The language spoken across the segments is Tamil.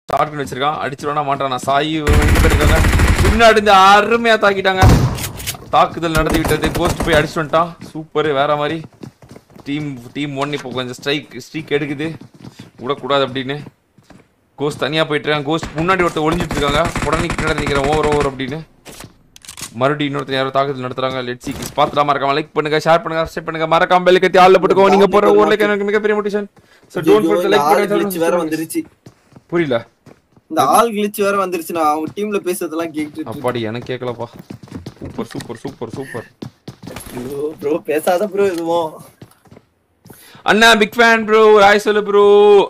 ஷார்ட் வச்சிருக்கான் அடிச்சிருவானா மாட்டானா சாயி ரெண்டு பேர் இருக்காங்க பின்னாடி இந்த அருமையா தாக்கிட்டாங்க தாக்குதல் நடத்தி விட்டது கோஸ்ட் போய் அடிச்சு வந்துட்டான் சூப்பர் வேற மாதிரி டீம் டீம் ஒன் இப்போ கொஞ்சம் ஸ்ட்ரைக் ஸ்ட்ரீக் எடுக்குது விடக்கூடாது அப்படின்னு கோஸ்ட் தனியா போயிட்டு இருக்காங்க கோஸ்ட் முன்னாடி ஒருத்தர் ஒளிஞ்சிட்டு இருக்காங்க உடனே பின்னாடி நிக்கிறேன் ஓவர் ஓவர் அப்படின்னு மறுபடியும் இன்னொருத்தர் யாரோ தாக்குதல் நடத்துறாங்க லெட் சி பார்த்துலாம் மறக்காம லைக் பண்ணுங்க ஷேர் பண்ணுங்க சப்ஸ்கிரைப் பண்ணுங்க மறக்காம பெல் கத்தி ஆல்ல போட்டுக்கோ நீங்க போற ஒரு லைக் எனக்கு மிகப்பெரிய motivation so don't forget like ஆள் glitch வேற பண்ணுங்க வந்துருச்சு புரியல இந்த ஆள் கிழிச்சு வேற வந்துருச்சு நான் அவங்க டீம்ல பேசுறதெல்லாம் கேட்டுட்டு அப்பாடி எனக்கு கேட்கலப்பா super super super super bro பேசாத ப்ரோ எதுவும் அண்ணா பிக் ஃபேன் ப்ரோ ராய் சொல்லு ப்ரோ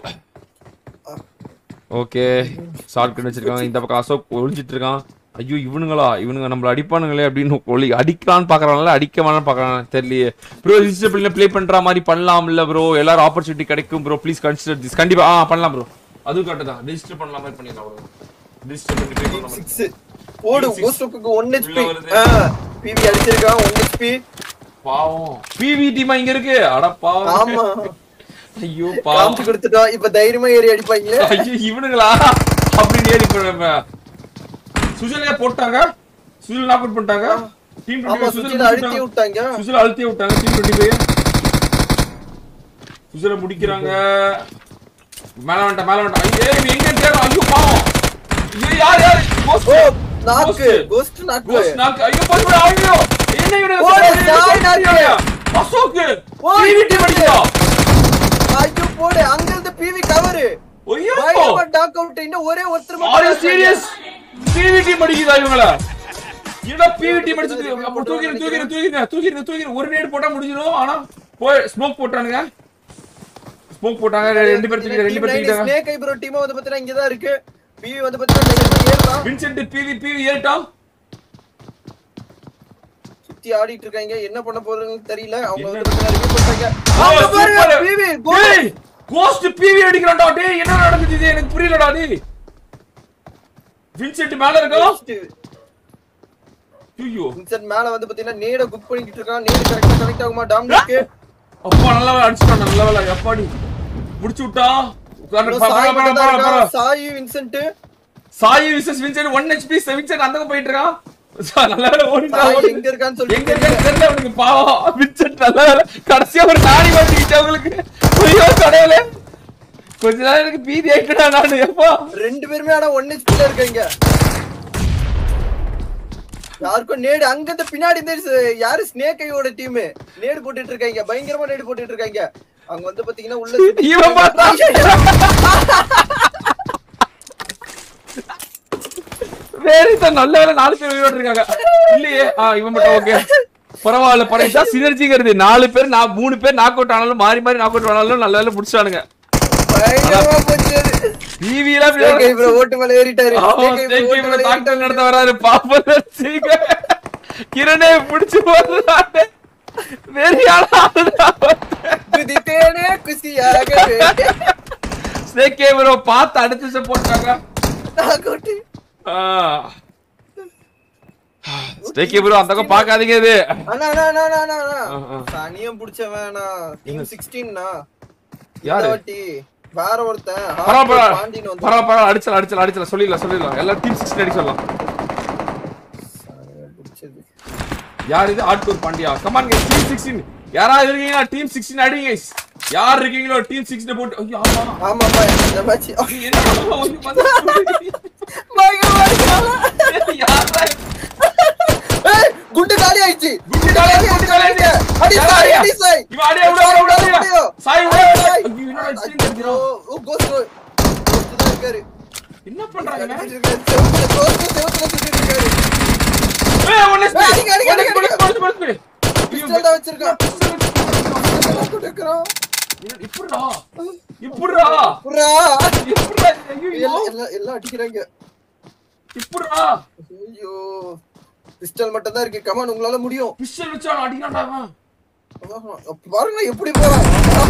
ஓகே ஷார்ட் கட் வச்சிருக்காங்க இந்த பக்கம் அசோக் ஒளிஞ்சிட்டு இருக்கான் ஐயோ இவனுங்களா இவனுங்க நம்மள அடிப்பானுங்களே அப்படின்னு ஒளி அடிக்கலான்னு பாக்குறாங்களா அடிக்க வேணாம்னு பாக்குறாங்க தெரியலையே ப்ரோ ரிஜிஸ்டர் ப்ளே பண்ற மாதிரி பண்ணலாம் இல்ல ப்ரோ எல்லாரும் ஆப்பர்ச்சுனிட்டி கிடைக்கும் ப்ரோ ப்ளீஸ் கன்சிடர் திஸ் கண்டிப்பா ஆ பண்ணலாம் ப்ரோ அதுவும் கரெக்ட் தான் ரிஜிஸ்டர் பண்ணலாம் மாதிரி பண்ணிடலாம் ப்ரோ ரிஜிஸ்டர் பண்ணி ப்ளே பண்ணலாம் சிக்ஸ் போடு Team six. கோஸ்டோக்கு ஒன் ஹெச்பி உள்ள வருது. பிவி அடிச்சிருக்கான் ஒன் ஹெச்பி பாவம் பிவி டீமா இங்க இருக்கு அட பாவம் ஆமா ஐயோ பாவம் காமிச்சு கொடுத்துட்டோம் இப்ப தைரியமா ஏறி அடிப்பாங்களே ஐயோ இவனுங்களா அப்படின்னு ஏறி போறாங்க சுஜலையா போட்டாங்க சுஜல் நாக் அவுட் பண்ணிட்டாங்க டீம் ஆமா 25 சுஜல் சுஜில அழுத்தி விட்டாங்க சுஜல் அழுத்தி விட்டாங்க டீம் 25 சுஜல முடிக்கிறாங்க மேல வந்துட்ட மேல வந்துட்ட ஐயோ இவன் எங்க தேடும் ஐயோ பாவம் ஐயோ யார் யார் கோஸ்ட் ஓ நாக்கு கோஸ்ட் நாக்கு கோஸ்ட் நாக் ஐயோ போய் ஐயோ என்ன இவனுங்க ஓடு, சாய் சாய் நாக்கு. அசோக் ஓடு, டிவி டீம் அடிக்கிறா ஐயோ போடு அங்க இருந்து பிவி கவர் ஐயோ பயங்கரமா டாக் அவுட் இன்னும் ஒரே ஒருத்தர் ஆர் யூ மட்டும் சீரியஸ் பிவிடி படிக்குதா இவங்கள என்ன பிவிடி படிச்சது அப்ப தூக்கிரு தூக்கிரு தூக்கிரு தூக்கிரு தூக்கிரு ஒரு நேடு போட்டா முடிஞ்சிடும் ஆனா போய் ஸ்மோக் போட்டானுங்க ஸ்மோக் போட்டாங்க ரெண்டு பேர் தூக்கிட்டு ரெண்டு பேர் தூக்கிட்டாங்க ஸ்னேக் ஐப்ரோ டீம் வந்து பாத்தீங்கன்னா இங்க தான் இருக்கு பிவி வந்து பாத்தீங்கன்னா தைரியமா ஏறலாம் வின்சென்ட் பிவி பிவி ஏறிட்டான் சுத்தி ஆடிட்டு இருக்காங்க என்ன பண்ண போறதுன்னு தெரியல அவங்க என்ன? வந்து பாத்தீங்கன்னா review பண்றாங்க ஆ, அங்க பாருங்க super. பிவி டேய் கோஸ்ட் பிவி அடிக்கிறான்டா டேய் என்ன நடக்குது இது எனக்கு புரியலடா டேய் வின்சென்ட் மேல இருக்கா ஐயோ வின்சென்ட் மேல வந்து பாத்தீங்கன்னா நேட குக் பண்ணிட்டு இருக்கான் நேடு கரெக்டா கனெக்ட் ஆகுமா டாமினிக்கு அப்பா நல்லா அடிச்சுட்டான் நல்ல வேலை எப்பாடி முடிச்சு விட்டா சாய் பரவாயில்ல, மட்டும் தான் பரவாயில்ல, இருக்கான். பரவாயில்ல. சாய் வின்சென்ட் சாய் விசஸ் வின்சென்ட் ஒன் ஹெச்பி வின்சென்ட் அந்த பக்கம் போயிட்டு இருக்கான் சா, நல்ல வேலை ஓடிட்டான் சாய் ஓடி. எங்க இருக்கான்னு எங்க சொல்லிட்டு இருக்கான்னு தெரியல அவனுக்கு பாவம் வின்சென்ட் நல்ல வேலை கடைசியா ஒரு நாடி மாட்டிக்கிட்டு அவங்களுக்கு ஐயோ கடையில கொஞ்ச நேரம் எனக்கு பீதி ஆயிட்டா நானு எப்பா ரெண்டு பேருமே ஆனா ஒன் ஹெச்பில இருக்காங்க யாருக்கும் நேடு அங்க இருந்து பின்னாடி இருந்து ஸ்- யாரு ஸ்னேக் ஐயோட டீம் நேடு போட்டுட்டு இருக்காங்க பயங்கரமா நேடு போட்டுட்டு இருக்காங்க அங்க வந்து பாத்தீங்கன்னா உள்ள இவன் பார்த்தா வேற இந்த நல்ல வேலை நாலு பேர் உயிரோட இருக்காங்க இல்லையே ஆ இவன் மட்டும் ஓகே பரவாயில்ல பரவாயில்ல சினர்ஜிங்கிறது நாலு பேர் நான் மூணு பேர் நாக் அவுட் ஆனாலும் மாறி மாறி நாக் அவுட் ஆனாலும் நல்ல வேலை முடிச்சானுங்க பயங்கரமா போச்சு அது. டிவிலாம் Snake eye bro ஓட்டு மேல ஏறிட்டாரு Snake eye bro ஓட்டு மேல தாக்கல் ஏறிட்டாரு. நடத்த வராரு பாப்பா கிரணே பிடிச்சு போடுறாரு வெறியான குதித்தேனே குசியாகவே ஸ்னேக் ப்ரோ பார்த்து அடுத்து போட்டாங்க நாகோட்டி. ஸ்னேக் ப்ரோ அந்த பக்கம் பார்க்காதீங்க இது அண்ணா அண்ணா அண்ணா அண்ணா, அண்ணா அண்ணா ஆ, ஆ. தனியம் புடிச்சவனா டீம் 16னா யாரு? வாட்டி வேற ஒருத்தன் பரவாயில்ல ஹார்ட் பாண்டின்னு வந்து பரவாயில்ல பரவாயில்ல அடிச்சலாம் அடிச்சலாம் அடிச்சலாம் சொல்லிடலாம் சொல்லிடலாம் எல்லாம் டீம் சிக்ஸ்டின் அடி சொல்லலாம் புடிச்சது யார் இது ஆட்கூர் Pandya come on guys team sixteen யாராவது இருக்கீங்களா டீம் சிக்ஸ்டீன் அடிங்க guys. யார் இருக்கீங்களோ டீம் சிக்ஸ்டீன் போட்டு ஐயோ ஆமா ஆமா ஆமா இந்த மேட்ச் நீ என்ன பண்ண? ஐயோ, வந்து- பயங்கரமா அடிக்கிறான். யாரா? ஏய், குண்டு காலி ஆயிடுச்சு குண்டு காலி ஆயிடுச்சு, குண்டு காலி ஆயிடுச்சு. அடி யாரா சாய் அடியா? அடி சாய் இவன் அடியா, விடு, விடு, விடு, அடியா. சாய், விடு, விடு. சாய். ஐயோ, என்னடா extreme ஐயோ, அடிக்கிறான்? ஓ, ghost, ghost. Ghost தான் இருக்காரு. என்ன பண்றாங்க அடிச்சிட்டு இருக்காரு. செவுத்துல, ghost செவுத்துல சுத்திட்டு இருக்காரு. ஏய், one HP. ஏய், அடிங்க, அடிங்க, one அடிங்க, HP, one HP, one HP. Pistol தான் வச்சிருக்கான். இதெல்லாம் கொடுக்குறோம். இப்படிடா இப்படிடா புறா. இப்படிடா ஐயோ எல்லாம் எல்லாம் எல்லாம் அடிக்கிறாங்க இப்படிடா ஐயோ பிஸ்டல் மட்டும் தான் இருக்கு கமான் உங்களால முடியும் பிஸ்டல் வச்சு அவன் அடிக்கிறான்டா அவன் ஆமா, அப்ப பாருங்க எப்படி போறான்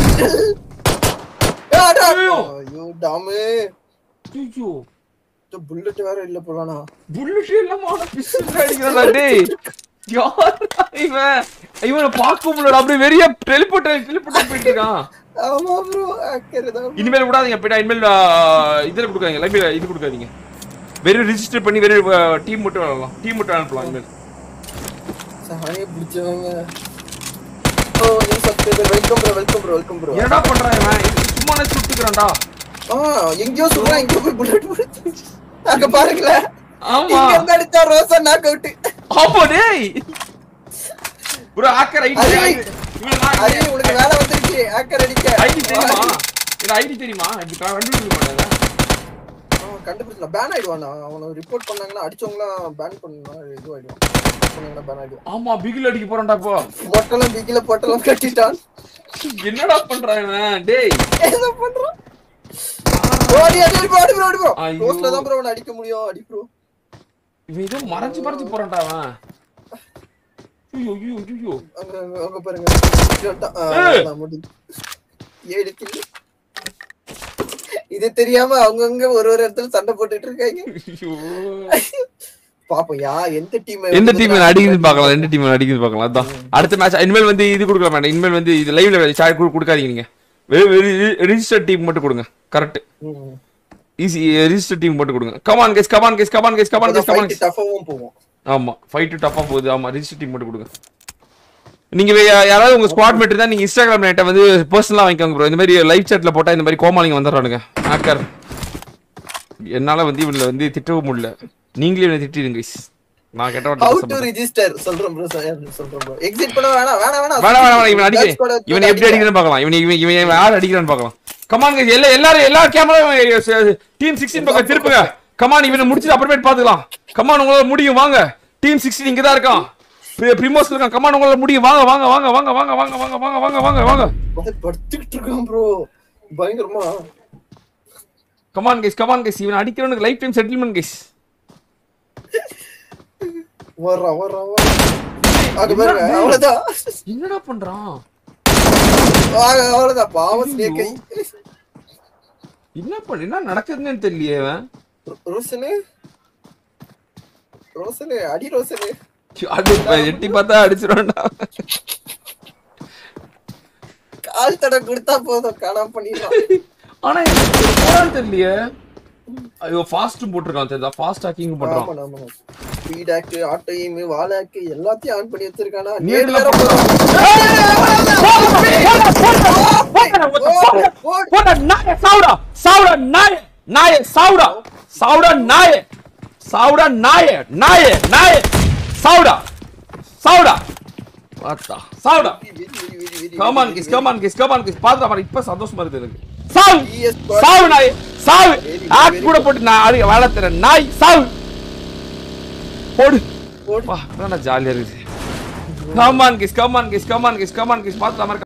ஏய், அடா. ஐயோ. ஐயோ டாமு ஐயோ புல்லட் வேற இல்ல போலானா புல்லட் இல்லாம அவன பிஸ்டல் அடிக்கிறான்டா டேய் யாரா இவன் இவனை பார்க்க முடியல அப்படியே வெறிய டெலிபோர்ட் டெலிபோர்ட் போயிட்டு இருக்கான் ஆமா ப்ரோ அக்கறை தான் இனிமேல் விடாதீங்க பின்னா இனிமேல் ஆ, இதுல கொடுக்காதீங்க லைஃப் இது கொடுக்காதீங்க வெறும் ரிஜிஸ்டர் பண்ணி வெறும் டீம் மட்டும் விளாடலாம் டீம் மட்டும் அனுப்பலாம் இனிமேல் சாணியை பிடிச்சவங்க ஓ நீ subscriber welcome bro welcome bro welcome bro என்னடா பண்றான் இவன் இது சும்மா சுட்டுக்கிறான்டா ஆ எங்கேயோ சொல்றான் இங்க போய் புல்லட் போடுச்சு அங்க பாருங்களேன் ஆமா இங்க இருந்து அடிச்சா ரோசா நாக் அவுட் ஆப்போ டேய் ப்ரோ ஹேக்கர் ஐடி அரி. இவன் நான் அரி உனக்கு வேலை வந்துருச்சு ஹேக்கர் அடிக்க ஐடி தெரியுமா இது ஐடி தெரியுமா இப்படி கண்டுபிடிக்க மாட்டாங்க கண்டுபிடிச்சலாம் பேன் ஆயிடுவான் அவனை ரிப்போர்ட் பண்ணாங்கன்னா அடிச்சவங்களாம் பேன் பண்ணா இது ஆயிடுவான் பண்ணாங்கன்னா பேன் ஆயிடுவான் ஆமா பிகில் அடிக்க போறான்டா இப்போ மொட்டெல்லாம் பிகில பொட்டெல்லாம் கட்டிட்டான் என்னடா பண்றான் இவன் டேய் என்ன பண்றான் ஓடி அடி அடி ஓடி ப்ரோ ஓடி ப்ரோ ஐயோ. ரோஸ்ல தான் ப்ரோ அவனை அடிக்க முடியும் அடி ப்ரோ இவன் ஏதோ மறைஞ்சு மறைஞ்சு போறான்டா அவன் ஐயோ ஐயோ ஐயோ அங்க அங்க- அங்க பாருங்க வந்துட்டான். ஆ, ஏய். அவ்வளவுதான் முடிஞ்சு. ஏழு கில்லு இது தெரியாம அவங்கவங்க ஒரு ஒரு இடத்துல சண்டை போட்டுட்டு இருக்காங்க ஐயோ பாப்போம் யா எந்த டீம் எந்த டீம் அடிக்குது பார்க்கலாம் எந்த டீம் அடிக்குது பார்க்கலாம் அதான் அடுத்த மேட்ச் இனிமேல் வந்து இது கொடுக்க வேண்டாம் இனிமேல் வந்து இது லைவ்ல சாட் கொடுக்காதீங்க நீங்க ரிஜிஸ்டர் டீம் மட்டும் கொடுங்க கரெக்ட் ஈஸி ரிஜிஸ்டர் டீம் மட்டும் கொடுங்க come on guys come on guys come on guys come on guys come on guys டஃபாவும் போவோம் ஆமா ஃபைட் டஃபா போகுது ஆமா ரிஜிஸ்டர் டீம் மட்டும் கொடுங்க நீங்க வே- யாராவது உங்க ஸ்குவாட் மேட் தான் நீங்க இன்ஸ்டாகிராம் நேட்ட வந்து பர்சனலா வாங்கிக்கோங்க ப்ரோ இந்த மாதிரி லைவ் சாட்ல போட்டா இந்த மாதிரி கோமாளிங்க வந்துடுறானுங்க ஹேக்கர் என்னால வந்து இவன்ல வந்து திட்டவும் முடியல நீங்களே என்ன திட்டிடுங்க guys. நான் கெட்ட ஹவு வார்த்தை டு ரெஜிஸ்டர் சொல்றேன் ப்ரோ சொல்றேன் ப்ரோ எக்ஸிட் பண்ண வேணாம் வேணாம் வேணாம் வேணாம் வேணாம் வேணாம் இவன் Dutch அடிக்க squad இவன் எப்படி அடிக்க. அடிக்கிறான்னு பார்க்கலாம் இவன் இவன் இவன் இவன் யார் அடிக்கிறான்னு பார்க்கலாம் கமான் guys எல்லா எல்லாரும் எல்லா கேமரா டீம் சிக்ஸ்டீன் பக்கம் திருப்புங்க கமான் இவனை முடிச்சுட்டு அப்புறமேட்டு பாத்துக்கலாம் கமான் உங்களால முடியும் வாங்க டீம் சிக்ஸ்டீன் இங்க தான் இருக்கான் பிரிமோஸ் இருக்கான் கமான் உங்களால முடியும் வாங்க வாங்க வாங்க வாங்க வாங்க வாங்க வாங்க வாங்க வாங்க வாங்க வாங்க வந்து படுத்துக்கிட்டு இருக்கான் ப்ரோ பயங்கரமா கமான் கைஸ் கமான் கைஸ் இவன் அடிக்கிறவனுக்கு லைஃப் டைம் செட்டில்மெண்ட் கைஸ் வர்றான் வர்றான் வர்றான் அது பாருங்க அவ்வளவுதான் என்னடா பண்றான் ஆ, அவ்வளவுதான் பாவம் ஸ்னேக் ஐ என்ன பண்ண என்ன நடக்குதுன்னு தெரியலையே அவன் ரோசனு ரோசனு அடி ரோசனு அது எட்டி பார்த்தா அடிச்சிருவான்டா கால் தடை கொடுத்தா போதும் காணாம பண்ணிடலாம் ஆனா எனக்கு போறான்னு தெரியலையே ஐயோ ஃபாஸ்ட்டும் போட்டிருக்கான் தெரியுதா ஃபாஸ்ட் ஹேக்கிங் பண்றான் ஆமா ஆமா speed act auto aim wall act எல்லாத்தையும் ஆன் பண்ணி வச்சிருக்கானா நேர்ல நேர்ல வேற போ- போடா நாய சாவுடா சாவுடா நாய நாய சாவுடா சாவுடா நாய சாவுடா நாய நாய நாய சாவுடா சாவுடா பார்த்தா சாவுடா come on guys come on guys come on guys பாத்துடா பாரு இப்ப சந்தோஷமா இருக்கு எனக்கு சாவு Yes, God. சாவு நாய் சாவு Very, ஆக் very கூட good. போட்டு நான் அடி வளர்த்துறேன் நாய் சாவு போடு போடு. வா ஜாலியா இருக்குது come on guys come on guys come on guys come on guys பாத்துடா மாதிரி